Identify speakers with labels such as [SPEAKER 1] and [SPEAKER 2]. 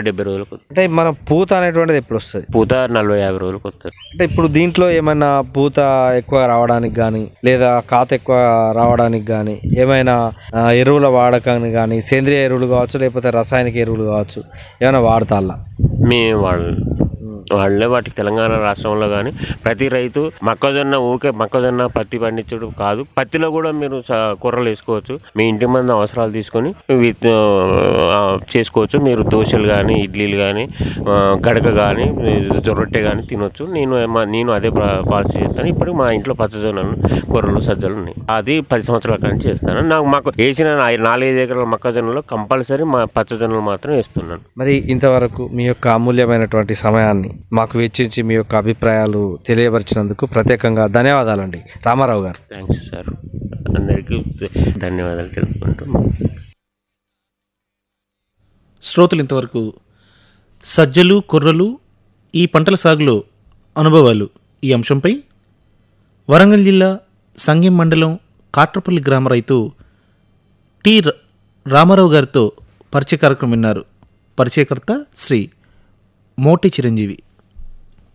[SPEAKER 1] ముప్పై డెబ్బై రోజులకు వస్తుంది.
[SPEAKER 2] అంటే మన పూత అనేటువంటిది ఎప్పుడు వస్తుంది
[SPEAKER 1] పూత నలభై యాభై రోజులకు వస్తుంది
[SPEAKER 2] అంటే ఇప్పుడు దీంట్లో ఏమైనా పూత ఎక్కువ రావడానికి కానీ లేదా కాత ఎక్కువ రావడానికి కానీ ఏమైనా ఆ, ఎరువుల వాడకాన్ని కానీ సేంద్రియ ఎరువులు కావచ్చు లేకపోతే రసాయనిక ఎరువులు కావచ్చు ఏమైనా వాడతాలా
[SPEAKER 1] మేము వాళ్ళు వాళ్ళే వాటికి తెలంగాణ రాష్ట్రంలో కానీ ప్రతి రైతు మొక్కజొన్న ఊకే మొక్కజొన్న పత్తి పండించడం కాదు పత్తిలో కూడా మీరు స- కూరలు వేసుకోవచ్చు మీ ఇంటి మంది అవసరాలు తీసుకొని విత్ ఆ, చేసుకోవచ్చు మీరు దోశలు కానీ ఇడ్లీలు కానీ గడక కానీ జొరొట్టె కానీ తినొచ్చు నేను ఏమ- నేను అదే పా- పాలసీ చేస్తాను ఇప్పుడు మా ఇంట్లో పచ్చజొన్నలు కూరలు సజ్జలు ఉన్నాయి అది పది సంవత్సరాల కానీ చేస్తాను నాకు మాకు వేసిన నా- నాలుగైదు ఎకరాల మొక్కజొన్నలో కంపల్సరీ మా పచ్చజొన్నలు మాత్రం వేస్తున్నాను
[SPEAKER 2] మరి ఇంతవరకు మీ యొక్క అమూల్యమైనటువంటి సమయాన్ని మాకు వెచ్చించి మీ యొక్క అభిప్రాయాలు తెలియపరిచినందుకు ప్రత్యేకంగా ధన్యవాదాలండి రామారావు గారు
[SPEAKER 1] థ్యాంక్స్ సార్ అందరికీ ధన్యవాదాలు తెలుపుకుంటూ
[SPEAKER 3] శ్రోతలు ఇంతవరకు సజ్జలు కుర్రలు ఈ పంటల సాగులో అనుభవాలు ఈ అంశంపై వరంగల్ జిల్లా సంగెం మండలం కాట్రపల్లి గ్రామ రైతు టి ర- రామారావు గారితో పరిచయ కార్యక్రమం విన్నారు పరిచయకర్త శ్రీ మోటి చిరంజీవి